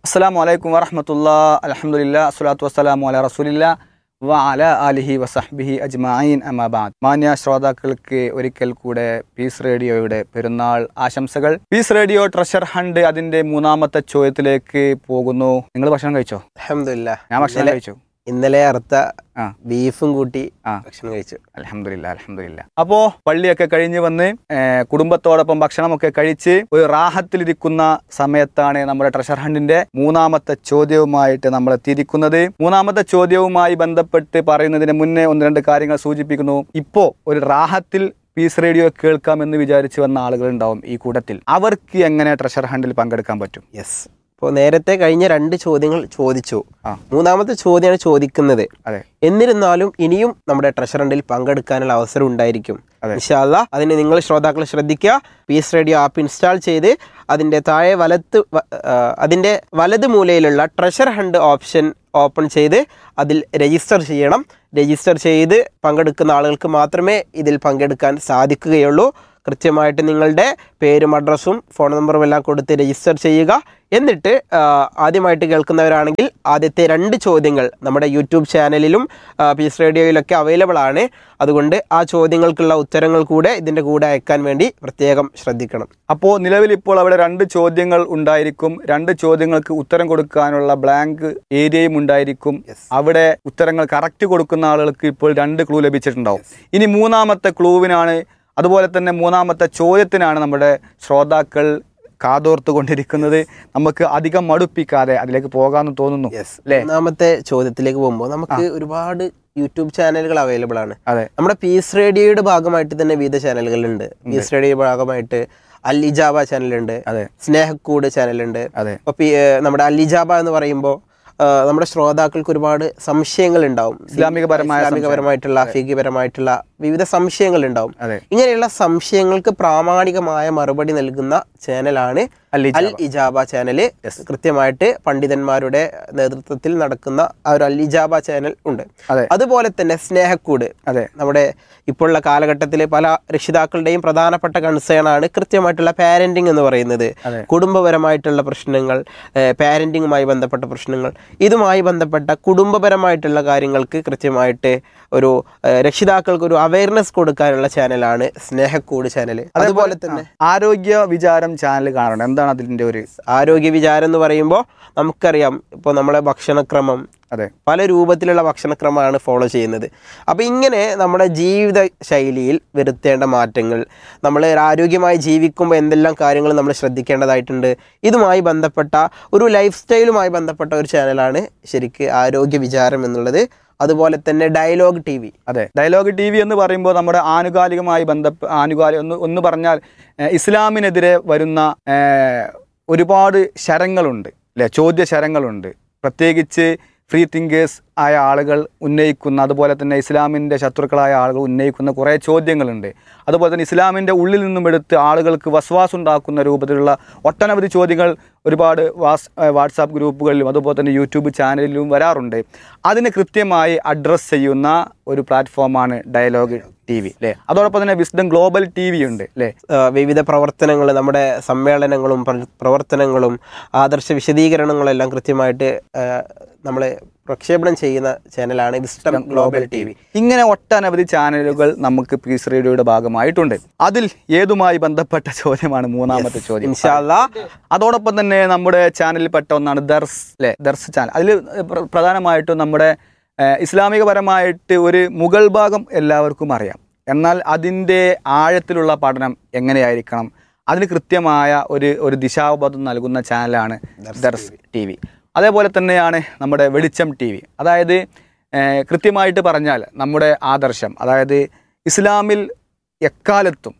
അസ്സാം വലൈക്കും വറഹമത്തുള്ള അലഹമുല്ല അസ്വലാത്തു വസ്സലാമു അല റസൂലില്ല വ അല അലിഹി വസഹ്ബിഹി അജ്മായിൻ അമാബാദ് മാന്യ ശ്രോതാക്കൾക്ക് ഒരിക്കൽ കൂടെ പീസ് റേഡിയോയുടെ പെരുന്നാൾ ആശംസകൾ പീസ് റേഡിയോ ട്രഷർ ഹണ്ട് അതിന്റെ മൂന്നാമത്തെ ചോദ്യത്തിലേക്ക് പോകുന്നു നിങ്ങൾ ഭക്ഷണം കഴിച്ചോ അൽഹംദുലില്ല ഞാൻ ഭക്ഷണം ഇന്നലെ- കഴിച്ചു ഇന്നലെ അറുത്ത ആ. ബീഫും കൂട്ടി ആ. ഭക്ഷണം കഴിച്ചു അലഹമില്ല അലഹമില്ല അപ്പോ പള്ളിയൊക്കെ കഴിഞ്ഞ് വന്ന് ഏർ, കുടുംബത്തോടൊപ്പം ഭക്ഷണമൊക്കെ കഴിച്ച് ഒരു റാഹത്തിലിരിക്കുന്ന സമയത്താണ് നമ്മുടെ ട്രഷർ ഹണ്ടിന്റെ മൂന്നാമത്തെ ചോദ്യവുമായിട്ട് നമ്മൾ എത്തിയിരിക്കുന്നത് മൂന്നാമത്തെ ചോദ്യവുമായി ബന്ധപ്പെട്ട് പറയുന്നതിന് മുന്നേ ഒന്ന് രണ്ട് കാര്യങ്ങൾ സൂചിപ്പിക്കുന്നു ഇപ്പോ ഒരു റാഹത്തിൽ പീസ് റേഡിയോ കേൾക്കാമെന്ന് വിചാരിച്ച് വന്ന ആളുകൾ ഉണ്ടാവും ഈ കൂട്ടത്തിൽ അവർക്ക് എങ്ങനെ ട്രഷർ ഹണ്ടിൽ പങ്കെടുക്കാൻ പറ്റും യെസ് ഇപ്പോൾ നേരത്തെ കഴിഞ്ഞ രണ്ട് ചോദ്യങ്ങൾ ചോദിച്ചു ആ. മൂന്നാമത്തെ ചോദ്യമാണ് ചോദിക്കുന്നത് അതെ എന്നിരുന്നാലും ഇനിയും നമ്മുടെ ട്രഷർ ഹണ്ടിൽ പങ്കെടുക്കാനുള്ള അവസരം ഉണ്ടായിരിക്കും അതെ. ഇൻഷാല്ല അതിന് നിങ്ങൾ ശ്രോതാക്കൾ ശ്രദ്ധിക്കുക പീസ് റേഡിയോ ആപ്പ് ഇൻസ്റ്റാൾ ചെയ്ത് അതിൻ്റെ താഴെ വലത്ത് വ- ആ, അതിൻ്റെ വലത് മൂലയിലുള്ള ട്രഷർ ഹണ്ട് ഓപ്ഷൻ ഓപ്പൺ ചെയ്ത് അതിൽ രജിസ്റ്റർ ചെയ്യണം രജിസ്റ്റർ ചെയ്ത് പങ്കെടുക്കുന്ന ആളുകൾക്ക് മാത്രമേ ഇതിൽ പങ്കെടുക്കാൻ സാധിക്കുകയുള്ളൂ കൃത്യമായിട്ട് നിങ്ങളുടെ പേരും അഡ്രസ്സും ഫോൺ നമ്പറും എല്ലാം കൊടുത്ത് രജിസ്റ്റർ ചെയ്യുക എന്നിട്ട് ആ, ആദ്യമായിട്ട് കേൾക്കുന്നവരാണെങ്കിൽ ആദ്യത്തെ രണ്ട് ചോദ്യങ്ങൾ നമ്മുടെ യൂട്യൂബ് ചാനലിലും ആ, പീസ് റേഡിയോയിലൊക്കെ അവൈലബിൾ ആണ് അതുകൊണ്ട് ആ ചോദ്യങ്ങൾക്കുള്ള ഉത്തരങ്ങൾ കൂടെ ഇതിൻ്റെ കൂടെ അയക്കാൻ വേണ്ടി പ്രത്യേകം ശ്രദ്ധിക്കണം അപ്പോൾ നിലവിൽ ഇപ്പോൾ അവിടെ രണ്ട് ചോദ്യങ്ങൾ ഉണ്ടായിരിക്കും രണ്ട് ചോദ്യങ്ങൾക്ക് ഉത്തരം കൊടുക്കാനുള്ള ബ്ലാങ്ക് ഏരിയയും ഉണ്ടായിരിക്കും അവിടെ ഉത്തരങ്ങൾ കറക്റ്റ് കൊടുക്കുന്ന ആളുകൾക്ക് ഇപ്പോൾ രണ്ട് ക്ലൂ ലഭിച്ചിട്ടുണ്ടാവും ഇനി മൂന്നാമത്തെ ക്ലൂവിനാണ് അതുപോലെ തന്നെ മൂന്നാമത്തെ ചോദ്യത്തിനാണ് നമ്മുടെ ശ്രോതാക്കൾ കാതോർത്ത് കൊണ്ടിരിക്കുന്നത് നമുക്ക് അധികം മടുപ്പിക്കാതെ അതിലേക്ക് പോകാമെന്ന് തോന്നുന്നു അല്ലേ മൂന്നാമത്തെ ചോദ്യത്തിലേക്ക് പോകുമ്പോൾ നമുക്ക് ഒരുപാട് യൂട്യൂബ് ചാനലുകൾ അവൈലബിൾ ആണ് അതെ നമ്മുടെ പീസ് റേഡിയോയുടെ ഭാഗമായിട്ട് തന്നെ വിവിധ ചാനലുകളുണ്ട് പീസ് റേഡിയോയുടെ ഭാഗമായിട്ട് അല്ലിജാബ ചാനലുണ്ട് അതെ സ്നേഹക്കൂട് ചാനലുണ്ട് അതെ അപ്പോൾ പി- ഏർ നമ്മുടെ അല്ലിജാബ എന്ന് പറയുമ്പോൾ നമ്മുടെ ശ്രോതാക്കൾക്ക് ഒരുപാട് സംശയങ്ങൾ ഉണ്ടാവും ഇസ്ലാമികപരമായ ഇസ്ലാമികപരമായിട്ടുള്ള അഫീഖിപരമായിട്ടുള്ള വിവിധ സംശയങ്ങൾ ഉണ്ടാവും അതെ ഇങ്ങനെയുള്ള സംശയങ്ങൾക്ക് പ്രാമാണികമായ മറുപടി നൽകുന്ന ചാനലാണ് അല്ലി അൽ ഇജാബ ചാനല് കൃത്യമായിട്ട് പണ്ഡിതന്മാരുടെ നേതൃത്വത്തിൽ നടക്കുന്ന ആ ഒരു അൽ ഇജാബ ചാനൽ ഉണ്ട് അതെ അതുപോലെ തന്നെ സ്നേഹക്കൂട് അതെ നമ്മുടെ ഇപ്പോഴുള്ള കാലഘട്ടത്തിൽ പല രക്ഷിതാക്കളുടെയും പ്രധാനപ്പെട്ട കൺസേൺ ആണ് കൃത്യമായിട്ടുള്ള പാരന്റിങ് എന്ന് പറയുന്നത് അതെ. കുടുംബപരമായിട്ടുള്ള പ്രശ്നങ്ങൾ പാരന്റിങ്ങുമായി ബന്ധപ്പെട്ട പ്രശ്നങ്ങൾ ഇതുമായി ബന്ധപ്പെട്ട കുടുംബപരമായിട്ടുള്ള കാര്യങ്ങൾക്ക് കൃത്യമായിട്ട് ഒരു ഏഹ്, രക്ഷിതാക്കൾക്ക് ഒരു അവയർനെസ് കൊടുക്കാനുള്ള ചാനലാണ് സ്നേഹക്കൂട് ചാനൽ അതുപോലെ തന്നെ ആരോഗ്യ വിചാരം ചാനൽ കാണണം എന്താണ് അതിന്റെ ഒരു ആരോഗ്യ വിചാരം എന്ന് പറയുമ്പോൾ നമുക്കറിയാം ഇപ്പോൾ നമ്മളെ ഭക്ഷണക്രമം അതെ പല രൂപത്തിലുള്ള ഭക്ഷണക്രമമാണ് ഫോളോ ചെയ്യുന്നത് അപ്പോൾ ഇങ്ങനെ നമ്മുടെ ജീവിത ശൈലിയിൽ വരുത്തേണ്ട മാറ്റങ്ങൾ നമ്മൾ ആരോഗ്യമായി ജീവിക്കുമ്പോൾ എന്തെല്ലാം കാര്യങ്ങൾ നമ്മൾ ശ്രദ്ധിക്കേണ്ടതായിട്ടുണ്ട് ഇതുമായി ബന്ധപ്പെട്ട ഒരു ലൈഫ് സ്റ്റൈലുമായി ബന്ധപ്പെട്ട ഒരു ചാനലാണ് ശരിക്ക് ആരോഗ്യ വിചാരം എന്നുള്ളത് അതുപോലെ തന്നെ ഡയലോഗ് ടി വി അതെ ഡയലോഗ് ടി വി എന്ന് പറയുമ്പോൾ നമ്മുടെ ആനുകാലികമായി ബന്ധപ്പെ ആനുകാലിക ഒന്ന് ഒന്ന് പറഞ്ഞാൽ ഏഹ്, ഇസ്ലാമിനെതിരെ വരുന്ന ഏഹ്, ഒരുപാട് ശരങ്ങളുണ്ട് അല്ലെ ചോദ്യ ശരങ്ങളുണ്ട് പ്രത്യേകിച്ച് ഫ്രീ തിങ്കേഴ്സ് ആയ ആളുകൾ ഉന്നയിക്കുന്ന അതുപോലെ തന്നെ ഇസ്ലാമിൻ്റെ ശത്രുക്കളായ ആളുകൾ ഉന്നയിക്കുന്ന കുറേ ചോദ്യങ്ങളുണ്ട് അതുപോലെ തന്നെ ഇസ്ലാമിൻ്റെ ഉള്ളിൽ നിന്നും എടുത്ത് ആളുകൾക്ക് വസ്വാസ് ഉണ്ടാക്കുന്ന രൂപത്തിലുള്ള ഒട്ടനവധി ചോദ്യങ്ങൾ ഒരുപാട് വാസ് ഏഹ് വാട്സാപ്പ് ഗ്രൂപ്പുകളിലും അതുപോലെ തന്നെ യൂട്യൂബ് ചാനലിലും വരാറുണ്ട് അതിന് കൃത്യമായി അഡ്രസ്സ് ചെയ്യുന്ന ഒരു പ്ലാറ്റ്ഫോമാണ് ഡയലോഗ് ടി വി അല്ലേ അതോടൊപ്പം തന്നെ വിസ്ഡം ഗ്ലോബൽ ടി വി ഉണ്ട് അല്ലേ ആ, വിവിധ പ്രവർത്തനങ്ങൾ നമ്മുടെ സമ്മേളനങ്ങളും പ്ര- പ്രവർത്തനങ്ങളും ആദർശ വിശദീകരണങ്ങളും എല്ലാം കൃത്യമായിട്ട് നമ്മൾ പ്രക്ഷേപണം ചെയ്യുന്ന ചാനലാണ് വിസ്റ്റം ഗ്ലോബൽ ടി വി ഇങ്ങനെ ഒട്ടനവധി ചാനലുകൾ നമുക്ക് പീസ് റേഡിയോയുടെ ഭാഗമായിട്ടുണ്ട് അതിൽ ഏതുമായി ബന്ധപ്പെട്ട ചോദ്യമാണ് മൂന്നാമത്തെ ചോദ്യം ഇൻഷാല്ലാ അതോടൊപ്പം തന്നെ നമ്മുടെ ചാനലിൽ പെട്ട ഒന്നാണ് ദർസ് അല്ലെ ദർസ് ചാനൽ അതിൽ പ്ര- പ്രധാനമായിട്ടും നമ്മുടെ ഏഹ്, ഇസ്ലാമികപരമായിട്ട് ഒരു മുകൾ ഭാഗം എല്ലാവർക്കും അറിയാം എന്നാൽ അതിൻ്റെ ആഴത്തിലുള്ള പഠനം എങ്ങനെയായിരിക്കണം അതിന് കൃത്യമായ ഒരു ഒരു ദിശാബോധം നൽകുന്ന ചാനലാണ് ദർസ് ടി വി അതേപോലെ തന്നെയാണ് നമ്മുടെ വെളിച്ചം ടി വി അതായത് ഏഹ്, കൃത്യമായിട്ട് പറഞ്ഞാൽ നമ്മുടെ ആദർശം അതായത് ഇസ്ലാമിൽ എക്കാലത്തും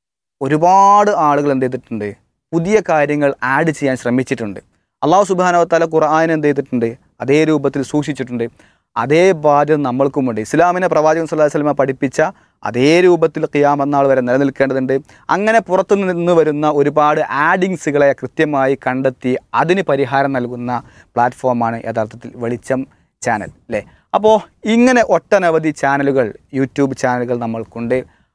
ഒരുപാട് ആളുകൾ എന്ത് ചെയ്തിട്ടുണ്ട് പുതിയ കാര്യങ്ങൾ ആഡ് ചെയ്യാൻ ശ്രമിച്ചിട്ടുണ്ട് അള്ളാഹു സുബാനവത്താല ഖുർആൻ എന്ത് ചെയ്തിട്ടുണ്ട് അതേ രൂപത്തിൽ സൂക്ഷിച്ചിട്ടുണ്ട് അതേ ബാധ്യത നമ്മൾക്കുമുണ്ട് ഇസ്ലാമിനെ പ്രവാചകൻ സല്ലല്ലാഹു അലൈഹി വസല്ലമ പഠിപ്പിച്ച അതേ രൂപത്തിൽ ഖിയാമന്നാൾ വരെ നിലനിൽക്കേണ്ടതുണ്ട് അങ്ങനെ പുറത്തു നിന്ന് വരുന്ന ഒരുപാട് ആഡിങ്സുകളെ കൃത്യമായി കണ്ടെത്തി അതിന് പരിഹാരം നൽകുന്ന പ്ലാറ്റ്ഫോമാണ് യഥാർത്ഥത്തിൽ വെളിച്ചം ചാനൽ അല്ലേ അപ്പോൾ ഇങ്ങനെ ഒട്ടനവധി ചാനലുകൾ യൂട്യൂബ് ചാനലുകൾ നമ്മൾക്കുണ്ട്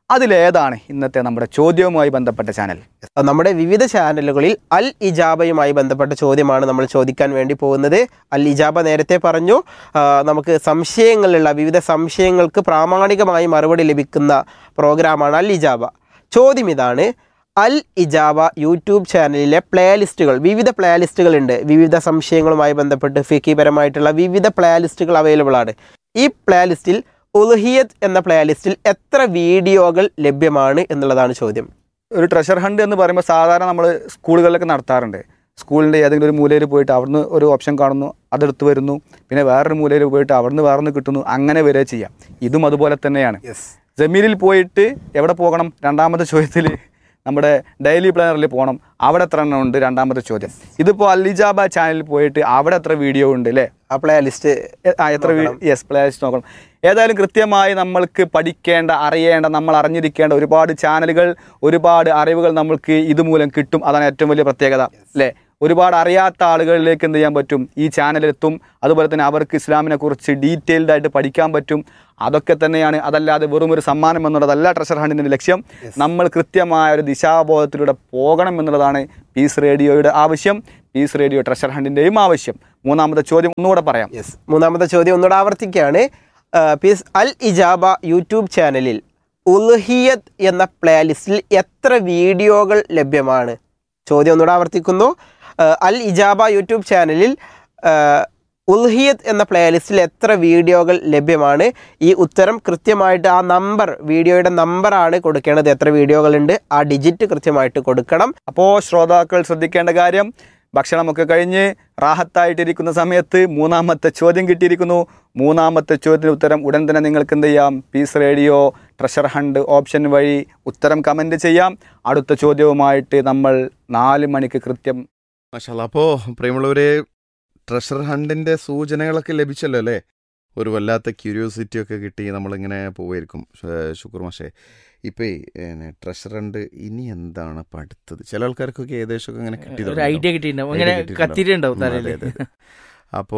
അതിലേതാണ് ഇന്നത്തെ നമ്മുടെ ചോദ്യവുമായി ബന്ധപ്പെട്ട ചാനൽ നമ്മുടെ വിവിധ ചാനലുകളിൽ അൽ ഇജാബയുമായി ബന്ധപ്പെട്ട ചോദ്യമാണ് നമ്മൾ ചോദിക്കാൻ വേണ്ടി പോകുന്നത് അൽ ഇജാബ നേരത്തെ പറഞ്ഞു ആ, നമുക്ക് സംശയങ്ങളുള്ള വിവിധ സംശയങ്ങൾക്ക് പ്രാമാണികമായി മറുപടി ലഭിക്കുന്ന പ്രോഗ്രാമാണ് അൽ ഇജാബ ചോദ്യം ഇതാണ് അൽ ഇജാബ യൂട്യൂബ് ചാനലിലെ പ്ലേലിസ്റ്റുകൾ വിവിധ പ്ലേലിസ്റ്റുകളുണ്ട് വിവിധ സംശയങ്ങളുമായി ബന്ധപ്പെട്ട് ഫിക്കിപരമായിട്ടുള്ള വിവിധ പ്ലേലിസ്റ്റുകൾ അവൈലബിൾ ആണ് ഈ പ്ലേലിസ്റ്റിൽ ഉൽഹിയത്ത് എന്ന പ്ലേലിസ്റ്റിൽ എത്ര വീഡിയോകൾ ലഭ്യമാണ് എന്നുള്ളതാണ് ചോദ്യം ഒരു ട്രഷർ ഹണ്ട് എന്ന് പറയുമ്പോൾ സാധാരണ നമ്മൾ സ്കൂളുകളിലൊക്കെ നടത്താറുണ്ട് സ്കൂളിൻ്റെ ഏതെങ്കിലും ഒരു മൂലയിൽ പോയിട്ട് അവിടുന്ന് ഒരു ഓപ്ഷൻ കാണുന്നു അതെടുത്ത് വരുന്നു പിന്നെ വേറൊരു മൂലയിൽ പോയിട്ട് അവിടുന്ന് വേറൊന്ന് കിട്ടുന്നു അങ്ങനെ വരെ ചെയ്യാം ഇതും അതുപോലെ തന്നെയാണ് ജമീലിൽ പോയിട്ട് എവിടെ പോകണം രണ്ടാമത്തെ ചോദ്യത്തിൽ നമ്മുടെ ഡെയിലി പ്ലാനറിൽ പോകണം അവിടെ എത്ര എണ്ണം ഉണ്ട് രണ്ടാമത്തെ ചോദ്യം ഇതിപ്പോൾ അലിജാബ ചാനലിൽ പോയിട്ട് അവിടെ എത്ര വീഡിയോ ഉണ്ട് അല്ലേ ആ പ്ലേലിസ്റ്റ് എ- ആ എത്ര യെസ് പ്ലേലിസ്റ്റ് നോക്കണം ഏതായാലും കൃത്യമായി നമ്മൾക്ക് പഠിക്കേണ്ട അറിയേണ്ട നമ്മൾ അറിഞ്ഞിരിക്കേണ്ട ഒരുപാട് ചാനലുകൾ ഒരുപാട് അറിവുകൾ നമ്മൾക്ക് ഇതുമൂലം കിട്ടും അതാണ് ഏറ്റവും വലിയ പ്രത്യേകത അല്ലേ ഒരുപാട് അറിയാത്ത ആളുകളിലേക്ക് എന്ത് ചെയ്യാൻ പറ്റും ഈ ചാനലെത്തും അതുപോലെ തന്നെ അവർക്ക് ഇസ്ലാമിനെ കുറിച്ച് ഡീറ്റെയിൽഡ് ആയിട്ട് പഠിക്കാൻ പറ്റും അതൊക്കെ തന്നെയാണ് അതല്ലാതെ വെറും ഒരു സമ്മാനം എന്നുള്ളതല്ല ട്രഷർ ഹണ്ടിൻ്റെ ലക്ഷ്യം നമ്മൾ കൃത്യമായ ഒരു ദിശാബോധത്തിലൂടെ പോകണം എന്നുള്ളതാണ് പീസ് റേഡിയോയുടെ ആവശ്യം പീസ് റേഡിയോ ട്രഷർ ഹണ്ടിൻ്റെയും ആവശ്യം മൂന്നാമത്തെ ചോദ്യം ഒന്നുകൂടെ പറയാം യെസ് മൂന്നാമത്തെ ചോദ്യം ഒന്നുകൂടെ ആവർത്തിക്കുകയാണ് ആ, പീസ് അൽ ഇജാബ യൂട്യൂബ് ചാനലിൽ ഉൽഹിയത്ത് എന്ന പ്ലേലിസ്റ്റിൽ എത്ര വീഡിയോകൾ ലഭ്യമാണ് ചോദ്യം ഒന്നുകൂടെ ആവർത്തിക്കുന്നു ആ, അൽ ഇജാബ യൂട്യൂബ് ചാനലിൽ ആ, ഉൽഹിയത്ത് എന്ന പ്ലേലിസ്റ്റിൽ എത്ര വീഡിയോകൾ ലഭ്യമാണ് ഈ ഉത്തരം കൃത്യമായിട്ട് ആ നമ്പർ വീഡിയോയുടെ നമ്പറാണ് കൊടുക്കേണ്ടത് എത്ര വീഡിയോകളുണ്ട് ആ ഡിജിറ്റ് കൃത്യമായിട്ട് കൊടുക്കണം അപ്പോൾ ശ്രോതാക്കൾ ശ്രദ്ധിക്കേണ്ട കാര്യം ഭക്ഷണമൊക്കെ കഴിഞ്ഞ് റാഹത്തായിട്ടിരിക്കുന്ന സമയത്ത് മൂന്നാമത്തെ ചോദ്യം കിട്ടിയിരിക്കുന്നു മൂന്നാമത്തെ ചോദ്യത്തിന് ഉത്തരം ഉടൻ തന്നെ നിങ്ങൾക്ക് എന്ത് ചെയ്യാം peace radio treasure hunt option വഴി ഉത്തരം കമൻറ്റ് ചെയ്യാം അടുത്ത ചോദ്യവുമായിട്ട് നമ്മൾ നാല് മണിക്ക് കൃത്യം മാഷാല്ല അപ്പോൾ പ്രിയമുള്ളവരെ ട്രഷർ ഹണ്ടിന്റെ സൂചനകളൊക്കെ ലഭിച്ചല്ലോ അല്ലേ ഒരു വല്ലാത്ത ക്യൂരിയോസിറ്റി ഒക്കെ കിട്ടി നമ്മളിങ്ങനെ പോവായിരിക്കും ശ- ശുക്ർ മാഷേ ഇപ്പേ ട്രഷർ ഹണ്ട് ഇനി എന്താണ് ഇപ്പം അടുത്തത് ചില ആൾക്കാർക്കൊക്കെ ഏകദേശമൊക്കെ ഇങ്ങനെ കിട്ടി ഒരു തുടങ്ങും. ഐഡിയ കിട്ടിയിട്ടുണ്ടാവും Idea ഇങ്ങനെ കിട്ടിയിട്ടുണ്ടാവും. കത്തിയിട്ടുണ്ടാവും ഉം, അതെ, തലയിൽ അതെ, അതെ. അപ്പോ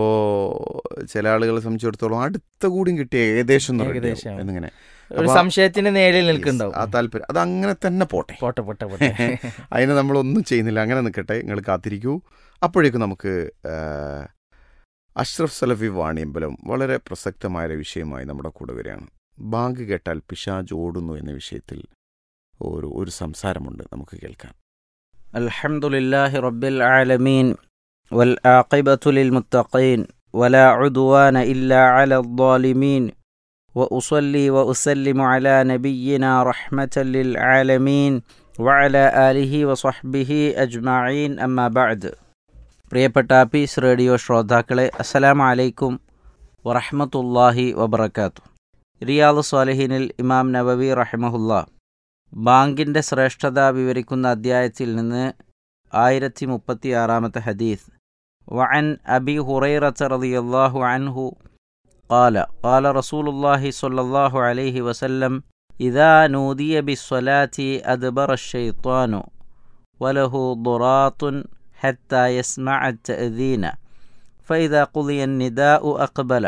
ചില ആളുകളെ സംബന്ധിച്ചിടത്തോളം അടുത്ത കൂടിയും കിട്ടിയ ഏകദേശം ഒന്ന് ready ആവും ഏകദേശം. എന്നിങ്ങനെ ഒരു അപ്പൊ- സംശയത്തിന് നേരിൽ Yes, നിൽക്കുന്നുണ്ടാവും ആ താല്പര്യം അത് അങ്ങനെ തന്നെ പോട്ടെ പോട്ടെ പോട്ടെ പോട്ടെ അതിന് നമ്മളൊന്നും ചെയ്യുന്നില്ല അങ്ങനെ നിൽക്കട്ടെ നിങ്ങൾ കാത്തിരിക്കൂ അപ്പോഴേക്കും നമുക്ക് ആ, അഷ്റഫ് സലഫി വാണിയമ്പലം വളരെ പ്രസക്തമായ ഒരു വിഷയമായി നമ്മുടെ കൂടെ വരികയാണ് ബാങ്ക് കേട്ടാൽ പിശാജ് ഓടുന്നു എന്ന വിഷയത്തിൽ ഒരു ഒരു സംസാരമുണ്ട് നമുക്ക് കേൾക്കാം الحمد لله رب العالمين والعاقبة للمتقين ولا عدوان إلا على الظالمين وأصلي وأسلم على نبينا رحمة للعالمين وعلى آله وصحبه أجمعين أما بعد പ്രിയപ്പെട്ട പീസ് റേഡിയോ ശ്രോതാക്കളെ അസ്സലാമു അലൈക്കും വറഹ്മത്തുള്ളാഹി വബറകാത്തു റിയാദ് സ്വാലിഹിനിൽ ഇമാം നവവി റഹിമഹുല്ല ബാങ്കിൻ്റെ ശ്രേഷ്ഠത വിവരിക്കുന്ന അദ്ധ്യായത്തിൽ നിന്ന് ആയിരത്തി മുപ്പത്തി ആറാമത്തെ ഹദീസ് വഅൻ അബി ഹുറൈറത്ത് റളിയല്ലാഹു അൻഹു قال قال رسول الله صلى الله عليه وسلم إذا نودي بالصلاة أدبر الشيطان وله ضراط حتى يسمع التأذين فإذا قضي النداء أقبل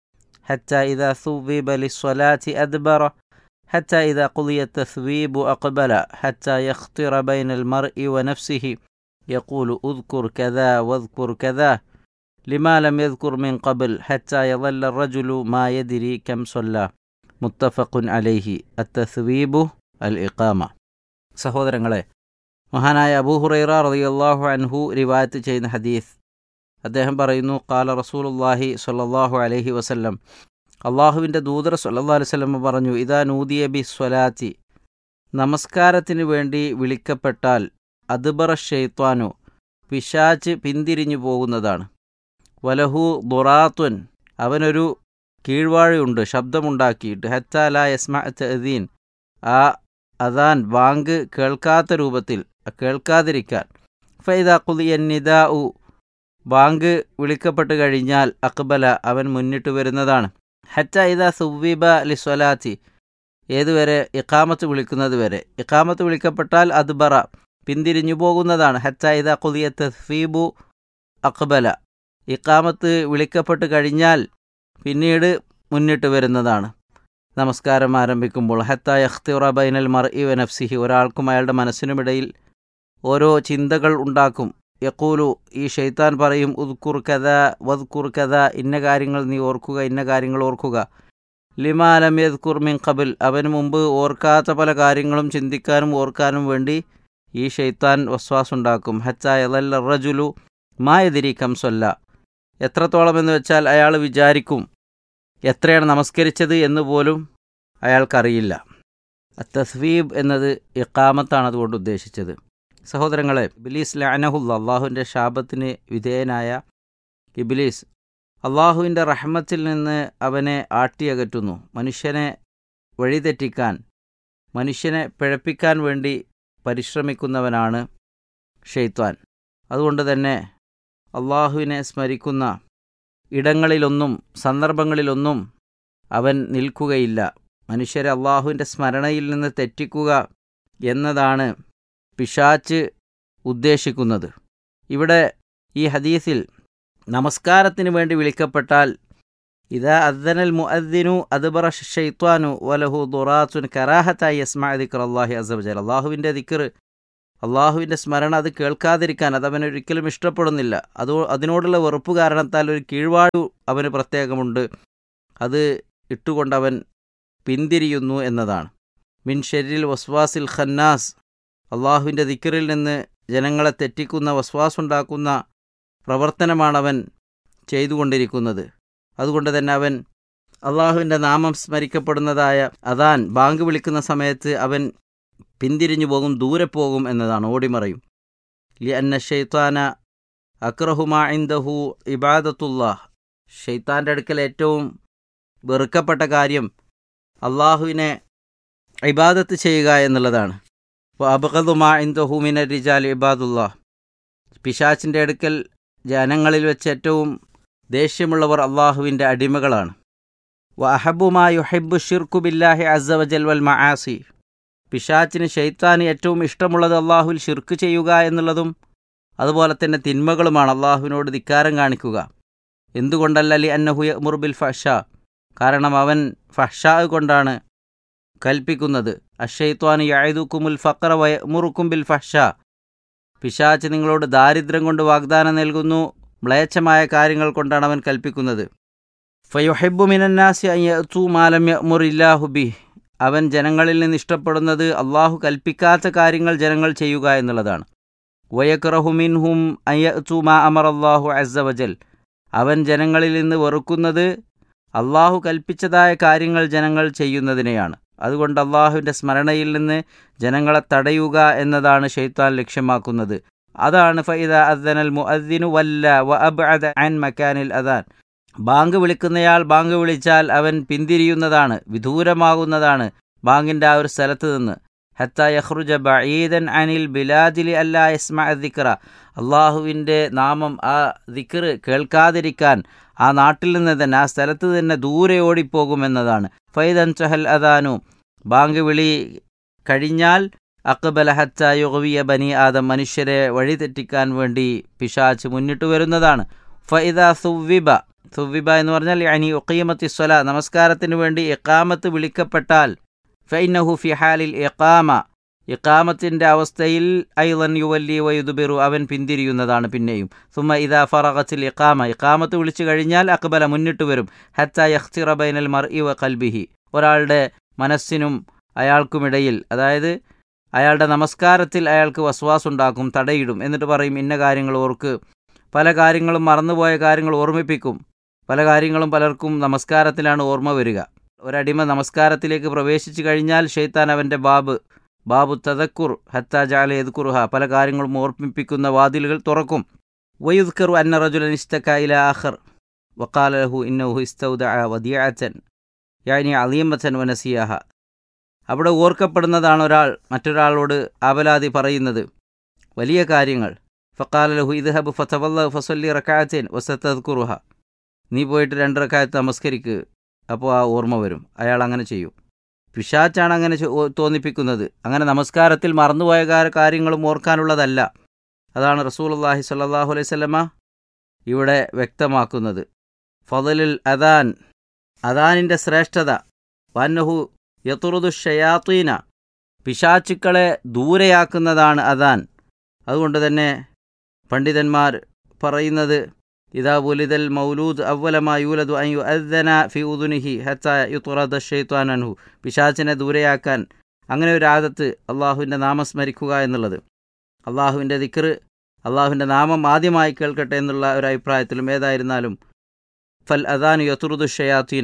حتى إذا ثوب للصلاة أدبر حتى إذا قضي التثويب أقبل حتى يخطر بين المرء ونفسه يقول اذكر كذا واذكر كذا لما لم يذكر من قبل حتى يظل الرجل ما يدري كم صلى മുത്തഫഖ് അലൈഹി അത്തസ്വീബു അൽ ഇഖാമ സഹോദരങ്ങളെ മഹാനായ അബൂ ഹുറൈറ റളിയല്ലാഹു അൻഹു റിവായത്ത് ചെയ്യുന്ന ഹദീസ് അദ്ദേഹം പറയുന്നു കാല റസൂലുള്ളാഹി സ്വല്ലല്ലാഹു അലൈഹി വസല്ലം അള്ളാഹുവിൻ്റെ ദൂതർ സല്ലല്ലാഹു അലൈഹി വസല്ലം പറഞ്ഞു ഇതാ നൂദിയ ബി സ്വലാത്തി നമസ്കാരത്തിന് വേണ്ടി വിളിക്കപ്പെട്ടാൽ അദ്ബറ ഷെയ്ത്വാനു പിശാച്ച് പിന്തിരിഞ്ഞു പോകുന്നതാണ് വലഹു ദുറാത്തുൻ അവനൊരു കീഴ്വാഴയുണ്ട് ശബ്ദമുണ്ടാക്കിയിട്ട് ഹത്താല യസ്മ തദീൻ ആ അതാൻ ബാങ്ക് കേൾക്കാത്ത രൂപത്തിൽ കേൾക്കാതിരിക്കാൻ ഫൈദ കുലിയൻ നിദാ ഉ ബാങ്ക് വിളിക്കപ്പെട്ട് കഴിഞ്ഞാൽ അക്ബല അവൻ മുന്നിട്ട് വരുന്നതാണ് ഹറ്റ ഇദ സുവീബ ലിസ്വലാത്തി ഏതുവരെ ഇഖാമത്ത് വിളിക്കുന്നത് വരെ ഇഖാമത്ത് വിളിക്കപ്പെട്ടാൽ അദ്ബറ പിന്തിരിഞ്ഞു പോകുന്നതാണ് ഹറ്റ ഇദ കുലിയ തസ്ഫീബു അക്ബല ഇഖാമത്ത് വിളിക്കപ്പെട്ട് കഴിഞ്ഞാൽ പിന്നീട് മുന്നിട്ട് വരുന്നതാണ് നമസ്കാരം ആരംഭിക്കുമ്പോൾ ഹത്ത യഖ്തിറ ബൈനൽ മർ ഇ നഫ്സിഹി ഒരാൾക്കും അയാളുടെ മനസ്സിനുമിടയിൽ ഓരോ ചിന്തകൾ ഉണ്ടാക്കും യക്കൂലു ഈ ഷെയ്ത്താൻ പറയും ഉദ്കുർ കഥ വദ്കുർ കഥ ഇന്ന കാര്യങ്ങൾ നീ ഓർക്കുക ഇന്ന കാര്യങ്ങൾ ഓർക്കുക ലിമാലം യദ്കുർ മിൻ ഖബിൽ അവന് മുമ്പ് ഓർക്കാത്ത പല കാര്യങ്ങളും ചിന്തിക്കാനും ഓർക്കാനും വേണ്ടി ഈ ഷെയ്ത്താൻ വസ്വാസുണ്ടാക്കും ഹച്ചായതല്ല റജുലു മായതിരി കംസൊല്ല എത്രത്തോളം എന്ന് വെച്ചാൽ അയാൾ വിചാരിക്കും എത്രയാണ് നമസ്കരിച്ചത് എന്ന് പോലും അയാൾക്കറിയില്ല തസ്വീബ് എന്നത് ഇക്കാമത്താണ് അതുകൊണ്ട് ഉദ്ദേശിച്ചത് സഹോദരങ്ങളെ ഇബിലീസ് ലഅനഹുല്ല അള്ളാഹുവിൻ്റെ ശാപത്തിന് വിധേയനായ ഇബിലീസ് അള്ളാഹുവിൻ്റെ റഹ്മത്തിൽ നിന്ന് അവനെ ആട്ടിയകറ്റുന്നു മനുഷ്യനെ വഴിതെറ്റിക്കാൻ മനുഷ്യനെ പിഴപ്പിക്കാൻ വേണ്ടി പരിശ്രമിക്കുന്നവനാണ് ഷെയ്ത്വാൻ അതുകൊണ്ട് തന്നെ അള്ളാഹുവിനെ സ്മരിക്കുന്ന ഇടങ്ങളിലൊന്നും സന്ദർഭങ്ങളിലൊന്നും അവൻ നിൽക്കുകയില്ല മനുഷ്യരെ അള്ളാഹുവിൻ്റെ സ്മരണയിൽ നിന്ന് തെറ്റിക്കുക എന്നതാണ് പിശാച്ച് ഉദ്ദേശിക്കുന്നത് ഇവിടെ ഈ ഹദീസിൽ നമസ്കാരത്തിന് വേണ്ടി വിളിക്കപ്പെട്ടാൽ ഇതാ അദ്ദനൽ മുഅദ്ദിനു അദ്ബറ ഷെയ്ത്വാനു വലഹു ദുറാത്തുൻ കറാഹത്തായി യസ്മാ ദിക്കർ അള്ളാഹി അസബജൽ അള്ളാഹുവിൻ്റെ ദിക്കർ അള്ളാഹുവിൻ്റെ സ്മരണ അത് കേൾക്കാതിരിക്കാൻ അത് അവന് ഒരിക്കലും ഇഷ്ടപ്പെടുന്നില്ല അത് അതിനോടുള്ള വെറുപ്പ് കാരണത്താൽ ഒരു കീഴ്വാഴു അവന് പ്രത്യേകമുണ്ട് അത് ഇട്ടുകൊണ്ട് അവൻ പിന്തിരിയുന്നു എന്നതാണ് മിൻ ഷെരിൽ വസ്വാസിൽ ഖന്നാസ് അള്ളാഹുവിൻ്റെ ദിക്കറിൽ നിന്ന് ജനങ്ങളെ തെറ്റിക്കുന്ന വസ്വാസുണ്ടാക്കുന്ന പ്രവർത്തനമാണവൻ ചെയ്തുകൊണ്ടിരിക്കുന്നത് അതുകൊണ്ട് തന്നെ അവൻ അള്ളാഹുവിൻ്റെ നാമം സ്മരിക്കപ്പെടുന്നതായ അതാൻ ബാങ്ക് വിളിക്കുന്ന സമയത്ത് അവൻ പിന്തിരിഞ്ഞു പോകും ദൂരെ പോകും എന്നതാണ് ഓടിമറയും ലി അന്ന ഷെയ്ത്താന അക്രഹുമാ ഇന്ദഹു ഇബാദത്തുല്ലാഹ് ഷെയ്ത്താൻ്റെ അടുക്കൽ ഏറ്റവും വെറുക്കപ്പെട്ട കാര്യം അള്ളാഹുവിനെ ഇബാദത്ത് ചെയ്യുക എന്നുള്ളതാണ് അപ്പോൾ അബഹദുമാ ഇന്ദഹു മിന റിജാൽ ഇബാദുല്ലാഹ് പിശാച്ചിൻ്റെ അടുക്കൽ ജനങ്ങളിൽ വെച്ച് ഏറ്റവും ദേഷ്യമുള്ളവർ അള്ളാഹുവിൻ്റെ അടിമകളാണ് വ അഹബുമാ യുഹബു ഷിർക്കു ബില്ലാഹി അസവജൽ വൽ മആസി പിശാച്ചിന് ഷെയ്ത്താന് ഏറ്റവും ഇഷ്ടമുള്ളത് അള്ളാഹുവിൽ ഷിർക്ക് ചെയ്യുക എന്നുള്ളതും അതുപോലെ തന്നെ തിന്മകളുമാണ് അള്ളാഹുവിനോട് ധിക്കാരം കാണിക്കുക എന്തുകൊണ്ടല്ല ലി അന്നഹുയ മുർബിൽ ഫഷ കാരണം അവൻ ഫഷാ കൊണ്ടാണ് കൽപ്പിക്കുന്നത് അഷെയ്ത്വാന് യായതുക്കുമുൽ ഫക്ര വയ മുറുക്കും ബിൽ ഫഷ പിശാച്ച് നിങ്ങളോട് ദാരിദ്ര്യം കൊണ്ട് വാഗ്ദാനം നൽകുന്നു മ്ലേച്ഛമായ കാര്യങ്ങൾ കൊണ്ടാണ് അവൻ കൽപ്പിക്കുന്നത് ഫയുഹെബു മിനന്നാസി അയ്യത്തു മാലം യമുറില്ലാഹു ബി അവൻ ജനങ്ങളിൽ നിന്ന് ഇഷ്ടപ്പെടുന്നത് അള്ളാഹു കൽപ്പിക്കാത്ത കാര്യങ്ങൾ ജനങ്ങൾ ചെയ്യുക എന്നുള്ളതാണ് വയക്റഹുമിൻഹും അയ്യത്തു മാ അമർ അള്ളാഹു അസവജൽ അവൻ ജനങ്ങളിൽ നിന്ന് വെറുക്കുന്നത് അള്ളാഹു കൽപ്പിച്ചതായ കാര്യങ്ങൾ ജനങ്ങൾ ചെയ്യുന്നതിനെയാണ് അതുകൊണ്ട് അള്ളാഹുവിൻ്റെ സ്മരണയിൽ നിന്ന് ജനങ്ങളെ തടയുക എന്നതാണ് ഷെയ്ത്താൻ ലക്ഷ്യമാക്കുന്നത് അതാണ് ഫൈദ അദ്ദനൽ മുഅദ്ദിനു വല്ല വ അബ്അദ അൻ മക്കാനിൽ അദാൻ ബാങ്ക് വിളിക്കുന്നയാൾ ബാങ്ക് വിളിച്ചാൽ അവൻ പിന്തിരിയുന്നതാണ് വിദൂരമാകുന്നതാണ് ബാങ്കിൻ്റെ ആ ഒരു സ്ഥലത്ത് നിന്ന് ഹത്ത യഹ്റുജ ബഈദൻ അനിൽ ബിലാദിലി അല്ലാ യസ്മ ദിക്റ അള്ളാഹുവിൻ്റെ നാമം ആ ദിക്ർ കേൾക്കാതിരിക്കാൻ ആ നാട്ടിൽ നിന്ന് തന്നെ ആ സ്ഥലത്ത് തന്നെ ദൂരെ ഓടിപ്പോകുമെന്നതാണ് ഫൈദൻ ചഹൽ അദാനു ബാങ്ക് വിളി കഴിഞ്ഞാൽ അക്ബല ഹത്ത യുഗവിയ ബനി ആദം മനുഷ്യരെ വഴിതെറ്റിക്കാൻ വേണ്ടി പിശാച്ച് മുന്നിട്ട് വരുന്നതാണ് ഫൈദ സുവിബ സുവിബ എന്ന് പറഞ്ഞാൽ അനി ഒക്കീമത്തി സ്വല നമസ്കാരത്തിന് വേണ്ടി എക്കാമത്ത് വിളിക്കപ്പെട്ടാൽ ഫൈനഹു ഫിഹാലിൽ എക്കാമ ഇക്കാമത്തിൻ്റെ അവസ്ഥയിൽ ഐലൻ യുവല്ലി വയുദുബിറു അവൻ പിന്തിരിയുന്നതാണ് പിന്നെയും സുമ ഇദാ ഫറഖത്തിൽ ഇക്കാമ ഇക്കാമത്ത് വിളിച്ചു കഴിഞ്ഞാൽ അക്ബല മുന്നിട്ട് വരും ഹത്ത യഖ്തിറ ബൈനൽ മർ ഇവ കൽബിഹി ഒരാളുടെ മനസ്സിനും അയാൾക്കുമിടയിൽ അതായത് അയാളുടെ നമസ്കാരത്തിൽ അയാൾക്ക് വസ്വാസുണ്ടാക്കും തടയിടും എന്നിട്ട് പറയും ഇന്ന കാര്യങ്ങൾ ഓർക്ക് പല കാര്യങ്ങളും മറന്നുപോയ കാര്യങ്ങൾ ഓർമ്മിപ്പിക്കും പല കാര്യങ്ങളും പലർക്കും നമസ്കാരത്തിലാണ് ഓർമ്മ വരിക ഒരടിമ നമസ്കാരത്തിലേക്ക് പ്രവേശിച്ചു കഴിഞ്ഞാൽ ഷെയ്ത്താൻ അവൻ്റെ ബാബ് ബാബു തദക്കുർ ഹത്ത ജാല എദ്കുറുഹ പല കാര്യങ്ങളും ഓർമ്മിപ്പിക്കുന്ന വാതിലുകൾ തുറക്കും വയുദ്ക്കറു അന്ന റജുലൻ ഇസ്തക്ക ഇല ആഖർ വക്കാല ലഹു ഇന്നഹു ഇസ്തൗദ വദിയാച്ചൻ യാനി അലീമച്ചൻ വനസിയാഹ അവിടെ ഓർക്കപ്പെടുന്നതാണ് ഒരാൾ മറ്റൊരാളോട് ആവലാതി പറയുന്നത് വലിയ കാര്യങ്ങൾ ഫക്കാല ലഹു ഇദ്ഹബ് ഫതവല്ല ഫസല്ലി റക്കായത്തേൻ വസത്തദ്കുറുഹ നീ പോയിട്ട് രണ്ട് റക്കായത്ത് നമസ്കരിക്ക് അപ്പോൾ ആ ഓർമ്മ വരും അയാൾ അങ്ങനെ ചെയ്യും പിശാച്ചാണ് അങ്ങനെ ചോ- ഓ- തോന്നിപ്പിക്കുന്നത് അങ്ങനെ നമസ്കാരത്തിൽ മറന്നുപോയ കാ- കാര്യങ്ങളും ഓർക്കാനുള്ളതല്ല അതാണ് റസൂലുള്ളാഹി സ്വല്ലല്ലാഹു അലൈഹി വസല്ലമ ഇവിടെ വ്യക്തമാക്കുന്നത് ഫضലുൽ അദാൻ അദാനിൻ്റെ ശ്രേഷ്ഠത വന്നഹു യത്തുറുദു ഷയാത്തീന പിശാച്ചുക്കളെ ദൂരെയാക്കുന്നതാണ് അതാൻ അതുകൊണ്ട് തന്നെ പണ്ഡിതന്മാർ പറയുന്നത് ഇതാ ഉലിദൽ മൗലൂദ് അവലമാ യൂലദു അൻ യുഅദ്ദന ഫി ഉദുനിഹി ഹത്ത യുത്തുറദ ഷെയ്ത്താൻ അൻഹു പിശാച്ചിനെ ദൂരെയാക്കാൻ അങ്ങനെ ഒരു ആദത്ത് അള്ളാഹുവിൻ്റെ നാമം സ്മരിക്കുക എന്നുള്ളത് അള്ളാഹുവിൻ്റെ ദിക്ർ അള്ളാഹുവിൻ്റെ നാമം ആദ്യമായി കേൾക്കട്ടെ എന്നുള്ള ഒരു അഭിപ്രായത്തിലും ഏതായിരുന്നാലും ഫൽ അദാനു യത്തുറുദു ഷയാത്തീന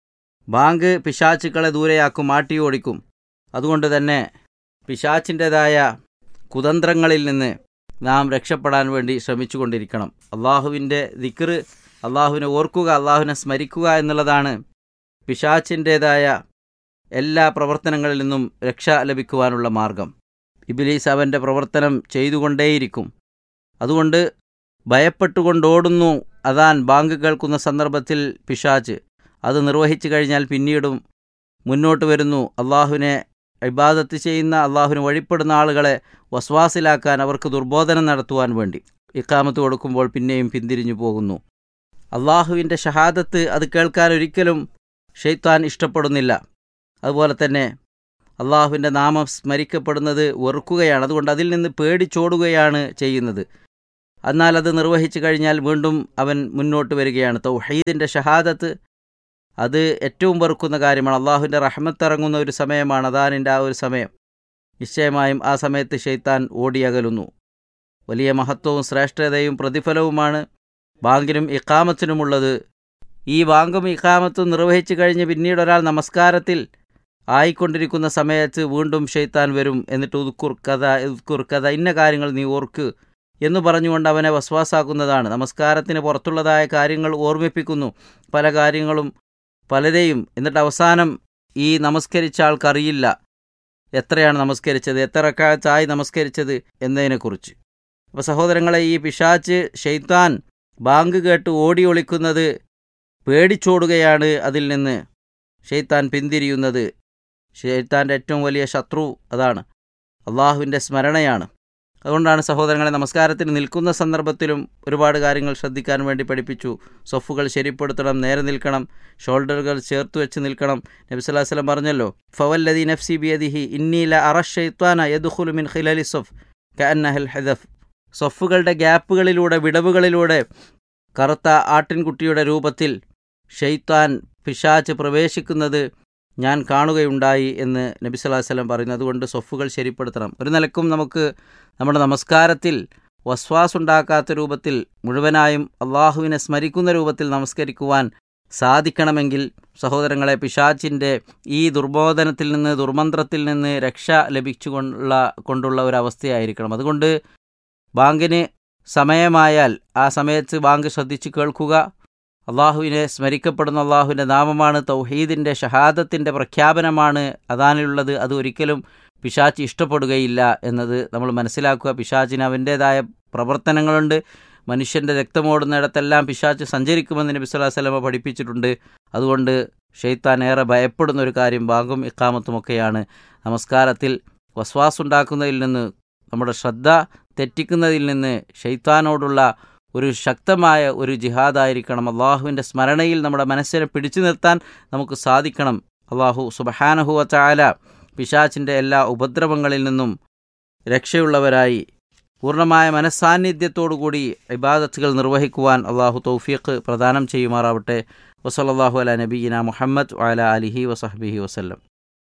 ബാങ്ക് പിശാച്ചുക്കളെ ദൂരെയാക്കും മാട്ടി ഓടിക്കും അതുകൊണ്ട് തന്നെ പിശാച്ചിൻ്റെതായ കുതന്ത്രങ്ങളിൽ നിന്ന് നാം രക്ഷപ്പെടാൻ വേണ്ടി ശ്രമിച്ചുകൊണ്ടിരിക്കണം അള്ളാഹുവിൻ്റെ ദിക്ർ അള്ളാഹുവിനെ ഓർക്കുക അള്ളാഹുവിനെ സ്മരിക്കുക എന്നുള്ളതാണ് പിശാച്ചിൻ്റേതായ എല്ലാ പ്രവർത്തനങ്ങളിൽ നിന്നും രക്ഷ ലഭിക്കുവാനുള്ള മാർഗം ഇബിലീസ് അവൻ്റെ പ്രവർത്തനം ചെയ്തുകൊണ്ടേയിരിക്കും അതുകൊണ്ട് ഭയപ്പെട്ടുകൊണ്ടോടുന്നു അതാൻ ബാങ്ക് കേൾക്കുന്ന സന്ദർഭത്തിൽ പിശാച്ച് അത് നിർവഹിച്ചു കഴിഞ്ഞാൽ പിന്നീടും മുന്നോട്ട് വരുന്നു അള്ളാഹുവിനെ ഇബാദത്ത് ചെയ്യുന്ന അള്ളാഹുവിന് വഴിപ്പെടുന്ന ആളുകളെ വസ്വാസിലാക്കാൻ അവർക്ക് ദുർബോധനം നടത്തുവാൻ വേണ്ടി ഇക്കാമത്ത് കൊടുക്കുമ്പോൾ പിന്നെയും പിന്തിരിഞ്ഞു പോകുന്നു അള്ളാഹുവിൻ്റെ ഷഹാദത്ത് അത് കേൾക്കാൻ ഒരിക്കലും ഷെയ്ത്താൻ ഇഷ്ടപ്പെടുന്നില്ല അതുപോലെ തന്നെ അള്ളാഹുവിൻ്റെ നാമം സ്മരിക്കപ്പെടുന്നത് വെറുക്കുകയാണ് അതുകൊണ്ട് അതിൽ നിന്ന് പേടിച്ചോടുകയാണ് ചെയ്യുന്നത് എന്നാൽ അത് നിർവഹിച്ചു കഴിഞ്ഞാൽ വീണ്ടും അവൻ മുന്നോട്ട് വരികയാണ് തൗഹീദിൻ്റെ ഷഹാദത്ത് അത് ഏറ്റവും വെറുക്കുന്ന കാര്യമാണ് അള്ളാഹുവിൻ്റെ റഹ്മത്ത് ഇറങ്ങുന്ന ഒരു സമയമാണ് അതാനിൻ്റെ ആ ഒരു സമയം നിശ്ചയമായും ആ സമയത്ത് ഷെയ്ത്താൻ ഓടിയകലുന്നു വലിയ മഹത്വവും ശ്രേഷ്ഠതയും പ്രതിഫലവുമാണ് ബാങ്കിനും ഇക്കാമത്തിനുമുള്ളത് ഈ ബാങ്കും ഇക്കാമത്തും നിർവഹിച്ചു കഴിഞ്ഞ് പിന്നീട് ഒരാൾ നമസ്കാരത്തിൽ ആയിക്കൊണ്ടിരിക്കുന്ന സമയത്ത് വീണ്ടും ഷെയ്ത്താൻ വരും എന്നിട്ട് ഉദ്ക്കുർ കഥ ഉദ്ക്കുർ കഥ ഇന്ന കാര്യങ്ങൾ നീ ഓർക്ക് എന്ന് പറഞ്ഞുകൊണ്ട് അവനെ വസ്വാസാക്കുന്നതാണ് നമസ്കാരത്തിന് പുറത്തുള്ളതായ കാര്യങ്ങൾ ഓർമ്മിപ്പിക്കുന്നു പല കാര്യങ്ങളും പലരെയും എന്നിട്ട് അവസാനം ഈ നമസ്കരിച്ച ആൾക്കറിയില്ല എത്രയാണ് നമസ്കരിച്ചത് എത്ര റക്കാത്തായി നമസ്കരിച്ചത് എന്നതിനെക്കുറിച്ച് അപ്പോൾ സഹോദരങ്ങളെ ഈ പിശാച്ച് ഷെയ്ത്താൻ ബാങ്ക് കേട്ട് ഓടി ഒളിക്കുന്നത് പേടിച്ചോടുകയാണ് അതിൽ നിന്ന് ഷെയ്ത്താൻ പിന്തിരിയുന്നത് ഷെയ്ത്താൻ്റെ ഏറ്റവും വലിയ ശത്രു അതാണ് അള്ളാഹുവിൻ്റെ സ്മരണയാണ് അതുകൊണ്ടാണ് സഹോദരങ്ങളെ നമസ്കാരത്തിന് നിൽക്കുന്ന സന്ദർഭത്തിലും ഒരുപാട് കാര്യങ്ങൾ ശ്രദ്ധിക്കാൻ വേണ്ടി പഠിപ്പിച്ചു സൊഫുകൾ ശരിപ്പെടുത്തണം നേരെ നിൽക്കണം ഷോൾഡറുകൾ ചേർത്ത് വെച്ച് നിൽക്കണം നബി സ്വല്ലല്ലാഹു അലൈഹി വസല്ലം പറഞ്ഞല്ലോ ഫവല്ലദി നഫ്സി ബിയദിഹി ഇന്നീല അറഷൈത്വാന യദ്ഖുലു മിൻ ഖിലാലി സഫ് കഅന്നഹൽ ഹദഫ് സൊഫുകളുടെ ഗ്യാപ്പുകളിലൂടെ വിടവുകളിലൂടെ കറുത്ത ആട്ടിൻകുട്ടിയുടെ രൂപത്തിൽ ഷെയ്ത്താൻ പിശാച്ച് പ്രവേശിക്കുന്നത് ഞാൻ കാണുകയുണ്ടായി എന്ന് നബി സല്ലല്ലാഹു അലൈഹി വസല്ലം പറയുന്നു അതുകൊണ്ട് സൊഫുകൾ ശരിപ്പെടുത്തണം ഒരു നിലക്കും നമുക്ക് നമ്മുടെ നമസ്കാരത്തിൽ വസ്വാസ് ഉണ്ടാക്കാത്ത രൂപത്തിൽ മുഴുവനായും അള്ളാഹുവിനെ സ്മരിക്കുന്ന രൂപത്തിൽ നമസ്കരിക്കുവാൻ സാധിക്കണമെങ്കിൽ സഹോദരങ്ങളെ പിശാച്ചിൻ്റെ ഈ ദുർബോധനത്തിൽ നിന്ന് ദുർമന്ത്രത്തിൽ നിന്ന് രക്ഷ ലഭിച്ചുകൊണ്ടുള്ള കൊണ്ടുള്ള ഒരു അവസ്ഥയായിരിക്കണം അതുകൊണ്ട് ബാങ്കിന് സമയമായാൽ ആ സമയത്ത് ബാങ്ക് ശ്രദ്ധിച്ച് കേൾക്കുക അള്ളാഹുവിനെ സ്മരിക്കപ്പെടുന്ന അള്ളാഹുവിൻ്റെ നാമമാണ് തൗഹീദിൻ്റെ ഷഹാദത്തിൻ്റെ പ്രഖ്യാപനമാണ് അതാനുള്ളത് അത് ഒരിക്കലും പിശാച്ച് ഇഷ്ടപ്പെടുകയില്ല എന്നത് നമ്മൾ മനസ്സിലാക്കുക പിശാച്ചിന് അവൻ്റേതായ പ്രവർത്തനങ്ങളുണ്ട് മനുഷ്യൻ്റെ രക്തമോടുന്നിടത്തെല്ലാം പിശാച്ച് സഞ്ചരിക്കുമെന്ന് നബി സ്വല്ലല്ലാഹു അലൈഹി വസല്ലമ പഠിപ്പിച്ചിട്ടുണ്ട് അതുകൊണ്ട് ഷെയ്ത്താൻ ഏറെ ഭയപ്പെടുന്ന ഒരു കാര്യം ബാങ്കും ഇക്കാമത്തുമൊക്കെയാണ് നമസ്കാരത്തിൽ വസ്വാസുണ്ടാക്കുന്നതിൽ നിന്ന് നമ്മുടെ ശ്രദ്ധ തെറ്റിക്കുന്നതിൽ നിന്ന് ഷെയ്ത്താനോടുള്ള ഒരു ശക്തമായ ഒരു ജിഹാദായിരിക്കണം അള്ളാഹുവിൻ്റെ സ്മരണയിൽ നമ്മുടെ മനസ്സിനെ പിടിച്ചു നിർത്താൻ നമുക്ക് സാധിക്കണം അള്ളാഹു സുബഹാനഹുവ ചാല പിശാച്ചിൻ്റെ എല്ലാ ഉപദ്രവങ്ങളിൽ നിന്നും രക്ഷയുള്ളവരായി പൂർണ്ണമായ മനസ്സാന്നിധ്യത്തോടുകൂടി ഇബാദത്തുകൾ നിർവഹിക്കുവാൻ അള്ളാഹു തൗഫീഖ് പ്രദാനം ചെയ്യുമാറാവട്ടെ വസലല്ലാഹു അല നബീന മുഹമ്മദ് വഅല അലിഹി വസഹബിഹി വസല്ലം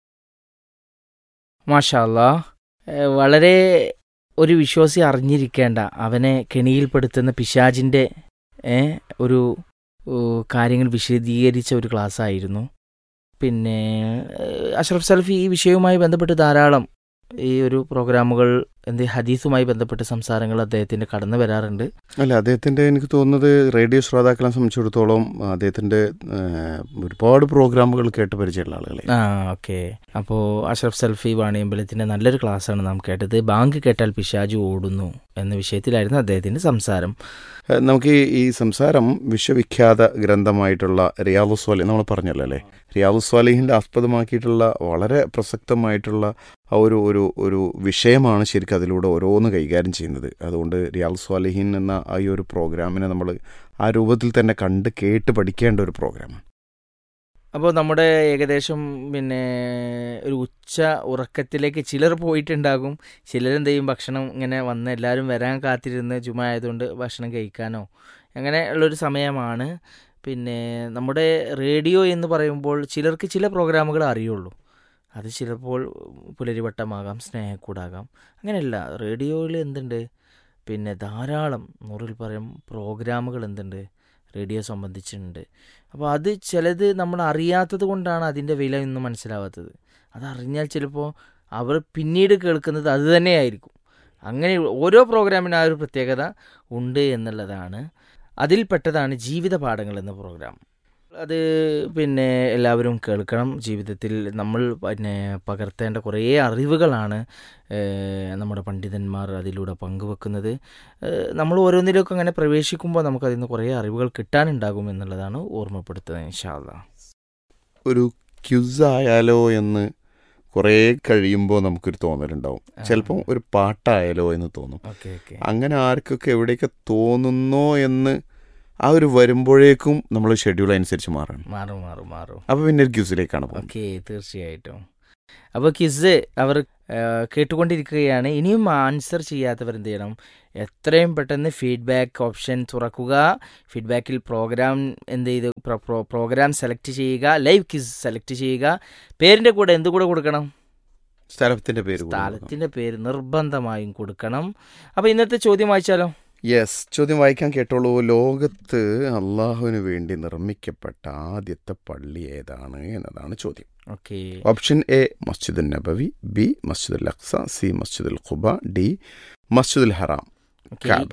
മാഷാ അല്ലാ ഏഹ് വളരെ ഒരു വിശ്വാസി അറിഞ്ഞിരിക്കേണ്ട അവനെ കെണിയിൽപ്പെടുത്തുന്ന പിശാജിൻ്റെ ഏഹ്, ഒരു ഏഹ്, കാര്യങ്ങൾ വിശദീകരിച്ച ഒരു ക്ലാസ് ആയിരുന്നു പിന്നെ ഏഹ്, അഷ്റഫ് സൽഫി ഈ വിഷയവുമായി ബന്ധപ്പെട്ട് ധാരാളം ഈ ഒരു പ്രോഗ്രാമുകൾ എന്ത് ഹദീസുമായി ബന്ധപ്പെട്ട് സംസാരങ്ങൾ അദ്ദേഹത്തിൻ്റെ കടന്നു വരാറുണ്ട് അല്ല അദ്ദേഹത്തിൻ്റെ എനിക്ക് തോന്നുന്നത് റേഡിയോ ശ്രോതാക്കളെ സംബന്ധിച്ചിടത്തോളം അദ്ദേഹത്തിൻ്റെ ഏഹ്, ഒരുപാട് പ്രോഗ്രാമുകൾ കേട്ട് പരിചയമുള്ള ആളുകളെ ആ ഓക്കെ അപ്പോൾ അഷ്റഫ് സൽഫി വാണിയമ്പലത്തിൻ്റെ നല്ലൊരു ക്ലാസ്സാണ് നാം കേട്ടത് ബാങ്ക് കേട്ടാൽ പിശാജ് ഓടുന്നു എന്ന വിഷയത്തിലായിരുന്നു അദ്ദേഹത്തിൻ്റെ സംസാരം ഏഹ്, നമുക്ക് ഈ- ഈ സംസാരം വിശ്വവിഖ്യാത ഗ്രന്ഥമായിട്ടുള്ള റിയാദു സ്വാലി നമ്മൾ പറഞ്ഞല്ലോ അല്ലേ റിയാദു സ്വാലിഹിൻ്റെ ആസ്പദമാക്കിയിട്ടുള്ള വളരെ പ്രസക്തമായിട്ടുള്ള ആ ഒരു ഒരു ഒരു വിഷയമാണ് ശരിക്കും അതിലൂടെ ഓരോന്ന് കൈകാര്യം ചെയ്യുന്നത് അതുകൊണ്ട് റിയാദു സ്വാലിഹിൻ എന്ന ആ ഈ ഒരു പ്രോഗ്രാമിനെ നമ്മൾ ആ രൂപത്തിൽ തന്നെ കണ്ട് കേട്ട് പഠിക്കേണ്ട ഒരു പ്രോഗ്രാമാണ് അപ്പോൾ നമ്മുടെ ഏകദേശം പിന്നെ ഒരു ഉച്ച ഉറക്കത്തിലേക്ക് ചിലർ പോയിട്ടുണ്ടാകും ചിലരെന്ത് ചെയ്യും ഭക്ഷണം ഇങ്ങനെ വന്ന് എല്ലാവരും വരാൻ കാത്തിരുന്ന് ജുമ ആയതുകൊണ്ട് ഭക്ഷണം കഴിക്കാനോ അങ്ങനെ ഉള്ളൊരു സമയമാണ് പിന്നെ നമ്മുടെ റേഡിയോ എന്ന് പറയുമ്പോൾ ചിലർക്ക് ചില പ്രോഗ്രാമുകൾ അറിയുള്ളൂ അത് ചിലപ്പോൾ പുലരിവട്ടമാകാം സ്നേഹക്കൂടാകാം അങ്ങനെയല്ല റേഡിയോയിൽ എന്തുണ്ട് പിന്നെ ധാരാളം നൂറിൽ പറയും പ്രോഗ്രാമുകൾ എന്തുണ്ട് റേഡിയോ സംബന്ധിച്ചിട്ടുണ്ട് അപ്പോൾ അത് ചിലത് നമ്മൾ അറിയാത്തത് കൊണ്ടാണ് അതിൻ്റെ വില ഇന്നും മനസ്സിലാവാത്തത് അതറിഞ്ഞാൽ ചിലപ്പോൾ അവർ പിന്നീട് കേൾക്കുന്നത് അത് തന്നെയായിരിക്കും അങ്ങനെ ഓരോ പ്രോഗ്രാമിനും ആ ഒരു പ്രത്യേകത ഉണ്ട് എന്നുള്ളതാണ് അതിൽപ്പെട്ടതാണ് ജീവിത പാഠങ്ങൾ എന്ന പ്രോഗ്രാം അത് പിന്നെ എല്ലാവരും കേൾക്കണം ജീവിതത്തിൽ നമ്മൾ പിന്നെ പകർത്തേണ്ട കുറേ അറിവുകളാണ് ഏഹ്, നമ്മുടെ പണ്ഡിതന്മാർ അതിലൂടെ പങ്കുവെക്കുന്നത് ഏഹ്, നമ്മൾ ഓരോന്നിലൊക്കെ അങ്ങനെ പ്രവേശിക്കുമ്പോൾ നമുക്കതിൽ നിന്ന് കുറേ അറിവുകൾ കിട്ടാനുണ്ടാകും എന്നുള്ളതാണ് ഓർമ്മപ്പെടുത്തുന്നത് ഇൻഷാല്ല ഒരു ക്യുസ് ആയാലോ എന്ന് കുറേ കഴിയുമ്പോൾ നമുക്കൊരു തോന്നലുണ്ടാവും ചിലപ്പോൾ ഒരു പാട്ടായാലോ എന്ന് തോന്നും ഓക്കെ ഓക്കെ അങ്ങനെ ആർക്കൊക്കെ എവിടെയൊക്കെ തോന്നുന്നോ എന്ന് ആ ഒരു വരുമ്പോഴേക്കും നമ്മൾ ഷെഡ്യൂൾ അനുസരിച്ച് മാറണം മാറും മാറും മാറും അപ്പോൾ പിന്നെ ഒരു ക്യൂസിലേക്കാണ് പോകുന്നത് ഓക്കെ തീർച്ചയായിട്ടും അപ്പോൾ കിസ് അവർ ആ, കേട്ടുകൊണ്ടിരിക്കുകയാണ് ഇനിയും ആൻസർ ചെയ്യാത്തവർ എന്ത് ചെയ്യണം എത്രയും പെട്ടെന്ന് ഫീഡ്ബാക്ക് ഓപ്ഷൻ തുറക്കുക ഫീഡ്ബാക്കിൽ പ്രോഗ്രാം എന്ത് ചെയ്ത് പ്രോ- പ്രോ- പ്രോഗ്രാം സെലക്ട് ചെയ്യുക ലൈവ് കിസ് സെലക്ട് ചെയ്യുക പേരിൻ്റെ കൂടെ എന്ത് കൂടെ കൊടുക്കണം സ്ഥലത്തിന്റെ പേര് കൂടെ കൊടുക്കണം. സ്ഥലത്തിൻ്റെ പേര് നിർബന്ധമായും കൊടുക്കണം അപ്പോൾ ഇന്നത്തെ ചോദ്യം വായിച്ചാലോ യെസ് ചോദ്യം വായിക്കാൻ കേട്ടോളൂ ലോകത്ത് അള്ളാഹുവിന് വേണ്ടി നിർമ്മിക്കപ്പെട്ട ആദ്യത്തെ പള്ളി ഏതാണ് എന്നതാണ് ചോദ്യം ഓക്കെ ഓപ്ഷൻ എ മസ്ജിദുൽ നബവി ബി മസ്ജിദുൽ അക്സ സി മസ്ജിദുൽ ഖുബ ഡി മസ്ജിദുൽ ഹറാം കാബ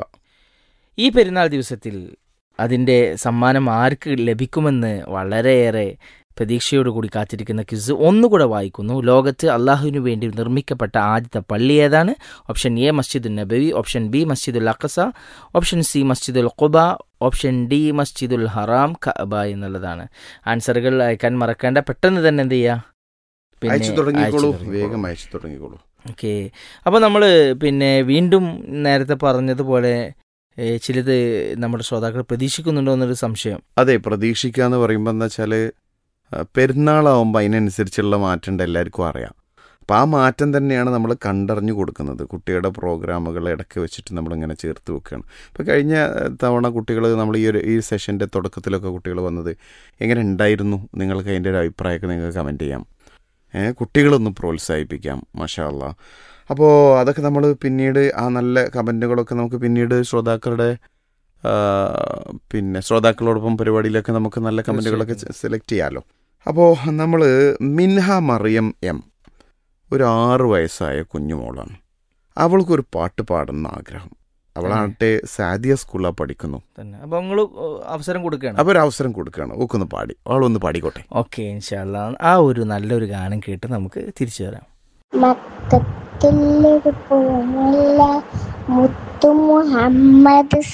ഈ പെരുന്നാൾ ദിവസത്തിൽ അതിൻ്റെ സമ്മാനം ആർക്ക് ലഭിക്കുമെന്ന് വളരെയേറെ പ്രതീക്ഷയോടുകൂടി കാത്തിരിക്കുന്ന ക്വിസ് ഒന്നുകൂടെ വായിക്കുന്നു ലോകത്ത് അള്ളാഹുവിനു വേണ്ടി നിർമ്മിക്കപ്പെട്ട ആദ്യത്തെ പള്ളി ഏതാണ് ഓപ്ഷൻ എ മസ്ജിദുൽ നബവി ഓപ്ഷൻ ബി മസ്ജിദുൽ അഖസ ഓപ്ഷൻ സി മസ്ജിദുൽ ഖുബ ഓപ്ഷൻ ഡി മസ്ജിദുൽ ഹറാം കഅബ എന്നുള്ളതാണ് ആൻസറുകൾ അയക്കാൻ മറക്കേണ്ട പെട്ടെന്ന് തന്നെ എന്ത് ചെയ്യുക അയച്ചു തുടങ്ങിക്കോളൂ അയച്ചു വേഗം അയച്ചു തുടങ്ങിക്കോളൂ ഓക്കെ അപ്പോൾ നമ്മൾ പിന്നെ വീണ്ടും നേരത്തെ പറഞ്ഞതുപോലെ ഏ, ചിലത് നമ്മുടെ ശ്രോതാക്കൾ പ്രതീക്ഷിക്കുന്നുണ്ടോ എന്നൊരു സംശയം അതെ പ്രതീക്ഷിക്കുക എന്ന് പറയുമ്പോൾ എന്താ വെച്ചാൽ പെരുന്നാളാവുമ്പോൾ അതിനനുസരിച്ചുള്ള മാറ്റം ഉണ്ട് എല്ലാവർക്കും അറിയാം അപ്പോൾ ആ മാറ്റം തന്നെയാണ് നമ്മൾ കണ്ടറിഞ്ഞു കൊടുക്കുന്നത് കുട്ടികളുടെ പ്രോഗ്രാമുകൾ ഇടയ്ക്ക് വെച്ചിട്ട് നമ്മളിങ്ങനെ ചേർത്ത് വെക്കുകയാണ് ഇപ്പോൾ കഴിഞ്ഞ ഏഹ്, തവണ കുട്ടികൾ നമ്മൾ ഈ ഒരു ഈ സെഷൻ്റെ തുടക്കത്തിലൊക്കെ കുട്ടികൾ വന്നത് എങ്ങനെ ഉണ്ടായിരുന്നു നിങ്ങൾക്ക് അതിൻ്റെ ഒരു അഭിപ്രായമൊക്കെ നിങ്ങൾക്ക് കമൻറ്റ് ചെയ്യാം ഏഹ്, കുട്ടികളൊന്ന് പ്രോത്സാഹിപ്പിക്കാം മഷാ അല്ലാ അപ്പോൾ അതൊക്കെ നമ്മൾ പിന്നീട് ആ നല്ല കമൻറ്റുകളൊക്കെ നമുക്ക് പിന്നീട് ശ്രോതാക്കളുടെ ആ, പിന്നെ ശ്രോതാക്കളോടൊപ്പം പരിപാടിയിലൊക്കെ നമുക്ക് നല്ല കമൻറ്റുകളൊക്കെ സെലക്ട് ചെയ്യാമല്ലോ അപ്പോൾ നമ്മൾ മിൻഹ മറിയം എം ഒരു ആറ് വയസ്സായ കുഞ്ഞുമോളാണ് അവൾക്കൊരു പാട്ട് പാടുന്ന ആഗ്രഹം അവളാകട്ടെ സാദിയ സ്കൂളിലാണ് പഠിക്കുന്നു തന്നെ അപ്പോൾ നിങ്ങൾ അവസരം കൊടുക്കുകയാണ് അപ്പോൾ ഒരു അവസരം കൊടുക്കുകയാണ് ഓക്കൊന്ന് പാടി അവളൊന്ന് പാടിക്കോട്ടെ ഓക്കെ ഇൻഷാല്ല ആ ഒരു നല്ലൊരു ഗാനം കേട്ട് നമുക്ക് തിരിച്ചു വരാം മക്കത്തിലൊരു പൂമുല്ല മുത്തു മുഹമ്മദ്